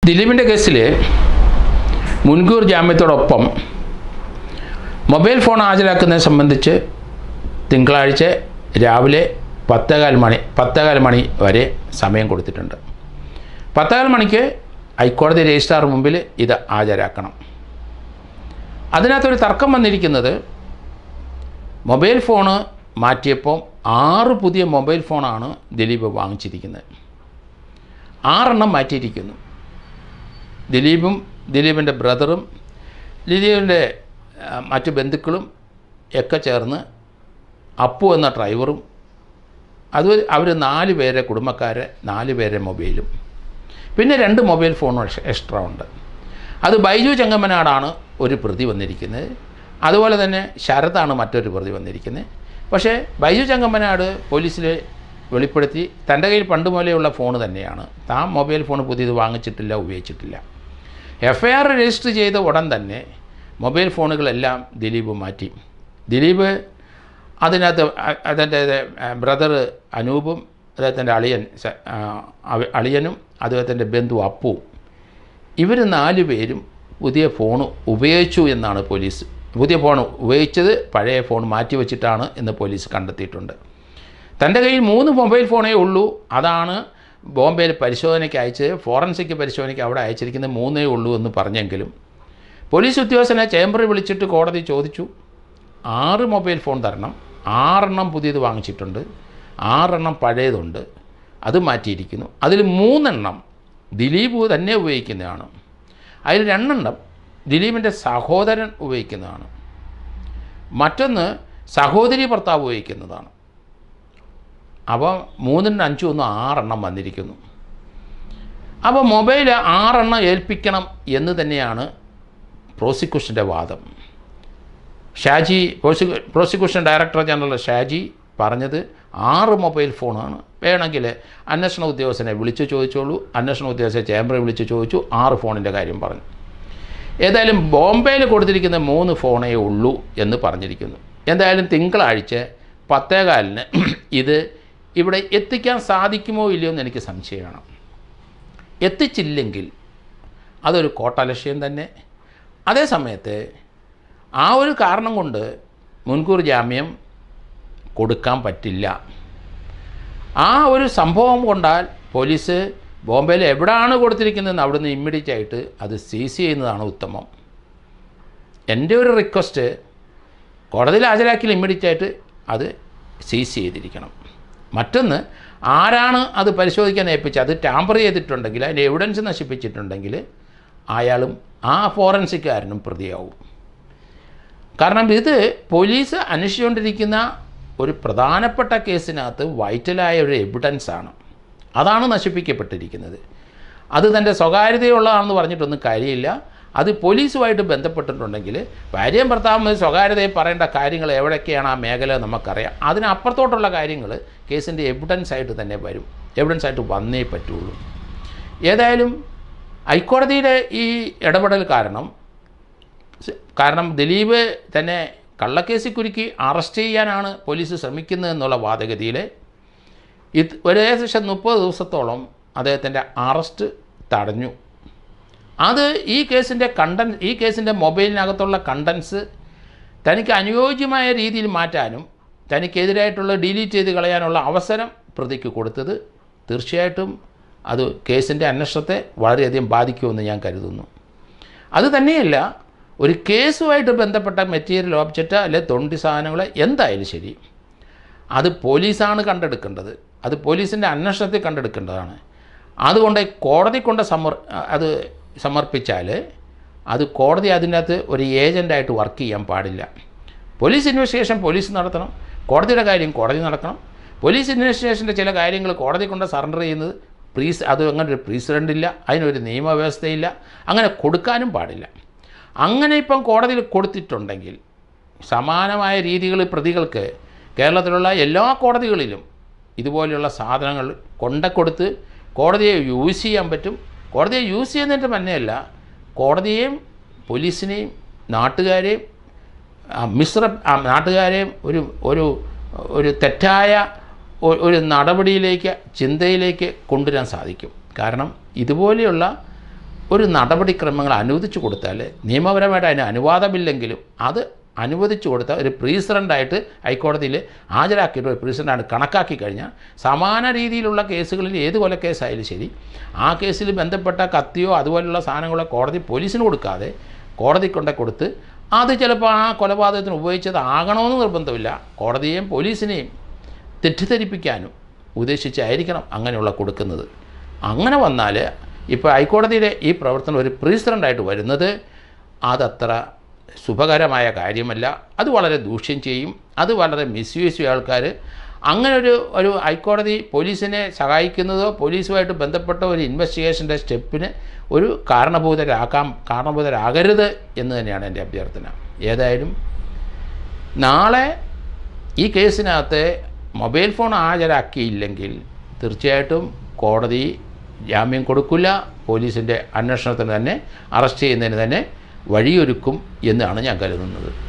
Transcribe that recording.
ദിലീപിൻ്റെ കേസിൽ മുൻകൂർ ജാമ്യത്തോടൊപ്പം മൊബൈൽ ഫോൺ ഹാജരാക്കുന്നതിനെ സംബന്ധിച്ച് തിങ്കളാഴ്ച രാവിലെ പത്തേകാൽ മണി പത്തേകാൽ മണി വരെ സമയം കൊടുത്തിട്ടുണ്ട് പത്തേകാൽ മണിക്ക് ഹൈക്കോടതി രജിസ്ട്രാർ മുമ്പിൽ ഇത് ഹാജരാക്കണം അതിനകത്തൊരു തർക്കം വന്നിരിക്കുന്നത് മൊബൈൽ ഫോണ് മാറ്റിയപ്പോൾ ആറ് പുതിയ മൊബൈൽ ഫോണാണ് ദിലീപ് വാങ്ങിച്ചിരിക്കുന്നത് ആറെണ്ണം മാറ്റിയിരിക്കുന്നു ദിലീപും ദിലീപിൻ്റെ ബ്രദറും ദിലീപിൻ്റെ ആ, മറ്റു ബന്ധുക്കളും ഒക്കെ ചേർന്ന് അപ്പു എന്ന ഡ്രൈവറും അത് അവർ നാല് പേരെ കുടുംബക്കാരെ നാല് പേരെ മൊബൈലും പിന്നെ രണ്ട് മൊബൈൽ ഫോണും എക്സ്- എക്സ്ട്രാ ഉണ്ട് അത് ബൈജു ചെങ്ങമ്മനാടാണ് ഒരു പ്രതി വന്നിരിക്കുന്നത് അതുപോലെ തന്നെ ശരതാണ് മറ്റൊരു പ്രതി വന്നിരിക്കുന്നത് പക്ഷേ ബൈജു ചെങ്ങമ്മനാട് പോലീസിൽ വെളിപ്പെടുത്തി തൻ്റെ കയ്യിൽ പണ്ട് മുതലെയുള്ള ഫോൺ തന്നെയാണ് താൻ മൊബൈൽ ഫോൺ പുതിയത് വാങ്ങിച്ചിട്ടില്ല ഉപയോഗിച്ചിട്ടില്ല എഫ് ഐ ആർ രജിസ്റ്റർ ചെയ്ത ഉടൻ തന്നെ മൊബൈൽ ഫോണുകളെല്ലാം ദിലീപ് മാറ്റി ദിലീപ് അതിനകത്ത് അ- അതിൻ്റെ ബ്രദർ അനൂപും അദ്ദേഹത്തിൻ്റെ അളിയൻ സ- ആ, അവ- അളിയനും അദ്ദേഹത്തിൻ്റെ ബന്ധു അപ്പുവും ഇവർ നാല് പേരും പുതിയ ഫോൺ ഉപയോഗിച്ചു എന്നാണ് പോലീസ് പുതിയ ഫോൺ ഉപയോഗിച്ചത് പഴയ ഫോൺ മാറ്റി വെച്ചിട്ടാണ് എന്ന് പോലീസ് കണ്ടെത്തിയിട്ടുണ്ട് തൻ്റെ കയ്യിൽ മൂന്ന് മൊബൈൽ ഫോണേ ഉള്ളൂ അതാണ് ബോംബെയിൽ പരിശോധനയ്ക്ക് അയച്ച് ഫോറൻസിക് പരിശോധനയ്ക്ക് അവിടെ അയച്ചിരിക്കുന്നത് മൂന്നേ ഉള്ളൂ എന്ന് പറഞ്ഞെങ്കിലും പോലീസ് ഉദ്യോഗസ്ഥനെ ചേംബറിൽ വിളിച്ചിട്ട് കോടതി ചോദിച്ചു ആറ് മൊബൈൽ ഫോൺ തരണം ആറെണ്ണം പുതിയത് വാങ്ങിച്ചിട്ടുണ്ട് ആറെണ്ണം പഴയതുണ്ട് അത് മാറ്റിയിരിക്കുന്നു അതിൽ മൂന്നെണ്ണം ദിലീപ് തന്നെ ഉപയോഗിക്കുന്നതാണ് അതിൽ രണ്ടെണ്ണം ദിലീപിൻ്റെ സഹോദരൻ ഉപയോഗിക്കുന്നതാണ് മറ്റൊന്ന് സഹോദരി ഭർത്താവ് ഉപയോഗിക്കുന്നതാണ് അപ്പോൾ മൂന്നിന് അഞ്ചും ഒന്നും ആറെണ്ണം വന്നിരിക്കുന്നു അപ്പോൾ മൊബൈൽ ആറെണ്ണം ഏൽപ്പിക്കണം എന്ന് തന്നെയാണ് പ്രോസിക്യൂഷൻ്റെ വാദം ഷാജി പ്രോസിക്യൂ പ്രോസിക്യൂഷൻ ഡയറക്ടർ ജനറൽ ഷാജി പറഞ്ഞത് ആറ് മൊബൈൽ ഫോണാണ് വേണമെങ്കിൽ അന്വേഷണ ഉദ്യോഗസ്ഥനെ വിളിച്ചു ചോദിച്ചോളൂ അന്വേഷണ ഉദ്യോഗസ്ഥനെ ചേംബറിൽ വിളിച്ച് ചോദിച്ചു ആറ് ഫോണിൻ്റെ കാര്യം പറഞ്ഞു ഏതായാലും ബോംബെയിൽ കൊടുത്തിരിക്കുന്ന മൂന്ന് ഫോണേ ഉള്ളൂ എന്ന് പറഞ്ഞിരിക്കുന്നു എന്തായാലും തിങ്കളാഴ്ച പത്തേകാലിന് ഇത് ഇവിടെ എത്തിക്കാൻ സാധിക്കുമോ ഇല്ലയോ എന്ന് എനിക്ക് സംശയമാണ് എത്തിച്ചില്ലെങ്കിൽ അതൊരു കോട്ടലക്ഷ്യം തന്നെ അതേ സമയത്ത് ആ ഒരു കാരണം കൊണ്ട് മുൻകൂർ ജാമ്യം കൊടുക്കാൻ പറ്റില്ല ആ ഒരു സംഭവം കൊണ്ടാൽ പോലീസ് ബോംബെയിൽ എവിടെയാണ് കൊടുത്തിരിക്കുന്നതെന്ന് അവിടുന്ന് ഇമ്മീഡിയറ്റ് ആയിട്ട് അത് സീസ് ചെയ്യുന്നതാണ് ഉത്തമം എൻ്റെ ഒരു റിക്വസ്റ്റ് കോടതിയിൽ ഹാജരാക്കിയാൽ ഇമ്മീഡിയറ്റ് ആയിട്ട് അത് സീസ് ചെയ്തിരിക്കണം മറ്റൊന്ന് ആരാണ് അത് പരിശോധിക്കാൻ ഏൽപ്പിച്ചത് അത് ടാമ്പർ ചെയ്തിട്ടുണ്ടെങ്കിൽ അതിൻ്റെ എവിഡൻസ് നശിപ്പിച്ചിട്ടുണ്ടെങ്കിൽ അയാളും ആ ഫോറൻസിക്കാരനും പ്രതിയാവും കാരണം ഇത് പോലീസ് അന്വേഷിച്ചുകൊണ്ടിരിക്കുന്ന ഒരു പ്രധാനപ്പെട്ട കേസിനകത്ത് വൈറ്റലായ ഒരു എവിഡൻസാണ് അതാണ് നശിപ്പിക്കപ്പെട്ടിരിക്കുന്നത് അത് തൻ്റെ സ്വകാര്യതയുള്ളതാണെന്ന് പറഞ്ഞിട്ടൊന്നും കാര്യമില്ല അത് പോലീസുമായിട്ട് ബന്ധപ്പെട്ടിട്ടുണ്ടെങ്കിൽ ഭാര്യയും ഭർത്താവും സ്വകാര്യതയിൽ പറയേണ്ട കാര്യങ്ങൾ എവിടെയൊക്കെയാണ് ആ മേഖല നമുക്കറിയാം അതിനപ്പുറത്തോട്ടുള്ള കാര്യങ്ങൾ കേസിൻ്റെ എവിഡൻസ് ആയിട്ട് തന്നെ വരും എവിഡൻസ് ആയിട്ട് വന്നേ പറ്റുള്ളൂ ഏതായാലും ഹൈക്കോടതിയുടെ ഈ ഇടപെടൽ കാരണം സ- കാരണം ദിലീപ് തന്നെ കള്ളക്കേസിൽ കുരുക്കി അറസ്റ്റ് ചെയ്യാനാണ് പോലീസ് ശ്രമിക്കുന്നത് എന്നുള്ള വാദഗതിയിൽ ഇത് ഒരു ഏകദേശം മുപ്പത് ദിവസത്തോളം അദ്ദേഹത്തിൻ്റെ അറസ്റ്റ് തടഞ്ഞു അത് ഈ കേസിൻ്റെ കണ്ടൻ ഈ കേസിൻ്റെ മൊബൈലിനകത്തുള്ള കണ്ടൻസ് തനിക്ക് അനുയോജ്യമായ രീതിയിൽ മാറ്റാനും തനിക്കെതിരായിട്ടുള്ള ഡിലീറ്റ് ചെയ്ത് കളയാനുള്ള അവസരം പ്രതിക്ക് കൊടുത്തത് തീർച്ചയായിട്ടും അത് കേസിൻ്റെ അന്വേഷണത്തെ വളരെയധികം ബാധിക്കുമെന്ന് ഞാൻ കരുതുന്നു അത് തന്നെയല്ല ഒരു കേസുമായിട്ട് ബന്ധപ്പെട്ട മെറ്റീരിയൽ ഓബ്ജക്റ്റ് അല്ലെ തൊണ്ടി സാധനങ്ങൾ എന്തായാലും ശരി അത് പോലീസാണ് കണ്ടെടുക്കേണ്ടത് അത് പോലീസിൻ്റെ അന്വേഷണത്തിൽ കണ്ടെടുക്കേണ്ടതാണ് അതുകൊണ്ട് കോടതി കൊണ്ട് സമർ അത് സമർപ്പിച്ചാൽ അത് കോടതി അതിനകത്ത് ഒരു ഏജൻ്റായിട്ട് വർക്ക് ചെയ്യാൻ പാടില്ല പോലീസ് ഇൻവെസ്റ്റിഗേഷൻ പോലീസ് നടത്തണം കോടതിയുടെ കാര്യം കോടതി നടക്കണം പോലീസ് ഇൻവെസ്റ്റിഗേഷൻ്റെ ചില കാര്യങ്ങൾ കോടതി കൊണ്ട് സറണ്ടർ ചെയ്യുന്നത് പ്രീസ് അത് അങ്ങനെ ഒരു പ്രസിഡൻ്റ് ഇല്ല അതിനൊരു നിയമവ്യവസ്ഥയില്ല അങ്ങനെ കൊടുക്കാനും പാടില്ല അങ്ങനെ ഇപ്പം കോടതിയിൽ കൊടുത്തിട്ടുണ്ടെങ്കിൽ സമാനമായ രീതികൾ പ്രതികൾക്ക് കേരളത്തിലുള്ള എല്ലാ കോടതികളിലും ഇതുപോലെയുള്ള സാധനങ്ങൾ കൊണ്ടക്കൊടുത്ത് കോടതിയെ യൂസ് ചെയ്യാൻ പറ്റും കോടതിയെ യൂസ് ചെയ്യുന്നതിൻ്റെ തന്നെയല്ല കോടതിയെയും പോലീസിനെയും നാട്ടുകാരെയും ആ മിശ്ര ആ നാട്ടുകാരെയും ഒരു ഒരു ഒരു തെറ്റായ ഒ- ഒരു നടപടിയിലേക്ക് ചിന്തയിലേക്ക് കൊണ്ടുവരാൻ സാധിക്കും കാരണം ഇതുപോലെയുള്ള ഒരു നടപടിക്രമങ്ങൾ അനുവദിച്ചു കൊടുത്താൽ നിയമപരമായിട്ട് അതിന് അനുവാദമില്ലെങ്കിലും അത് അനുവദിച്ചു കൊടുത്ത ഒരു പ്രീസിഡൻ്റായിട്ട് ഹൈക്കോടതിയിൽ ഹാജരാക്കിയിട്ട് ഒരു പ്രീസിഡൻ്റാണ് കണക്കാക്കി കഴിഞ്ഞാൽ സമാന രീതിയിലുള്ള കേസുകളിൽ ഏത് കൊലക്കേസായാലും ശരി ആ കേസിൽ ബന്ധപ്പെട്ട കത്തിയോ അതുപോലുള്ള സാധനങ്ങളോ കോടതി പോലീസിന് കൊടുക്കാതെ കോടതി കൊണ്ടേ കൊടുത്ത് അത് ചിലപ്പോൾ ആ കൊലപാതകത്തിന് ഉപയോഗിച്ചത് ആകണമെന്ന് നിർബന്ധമില്ല കോടതിയെയും പോലീസിനെയും തെറ്റിദ്ധരിപ്പിക്കാനും ഉദ്ദേശിച്ചായിരിക്കണം അങ്ങനെയുള്ള കൊടുക്കുന്നത് അങ്ങനെ വന്നാൽ ഇപ്പോൾ ഹൈക്കോടതിയിലെ ഈ പ്രവർത്തനം ഒരു പ്രീസിഡൻ്റായിട്ട് വരുന്നത് അതത്ര ശുഭകരമായ കാര്യമല്ല അത് വളരെ ദൂഷ്യം ചെയ്യും അത് വളരെ മിസ്യൂസ് ചെയ്യും ആൾക്കാർ അങ്ങനെ ഒരു ഒരു ഹൈക്കോടതി പോലീസിനെ സഹായിക്കുന്നതോ പോലീസുമായിട്ട് ബന്ധപ്പെട്ട ഒരു ഇൻവെസ്റ്റിഗേഷൻ്റെ സ്റ്റെപ്പിന് ഒരു കാരണഭൂതരാക്കാം കാരണഭൂതരാകരുത് എന്ന് തന്നെയാണ് എൻ്റെ അഭ്യർത്ഥന ഏതായാലും നാളെ ഈ കേസിനകത്ത് മൊബൈൽ ഫോൺ ഹാജരാക്കിയില്ലെങ്കിൽ തീർച്ചയായിട്ടും കോടതി ജാമ്യം കൊടുക്കില്ല പോലീസിൻ്റെ അന്വേഷണത്തിന് തന്നെ അറസ്റ്റ് ചെയ്യുന്നതിന് തന്നെ വഴിയൊരുക്കും എന്നാണ് ഞാൻ കരുതുന്നത്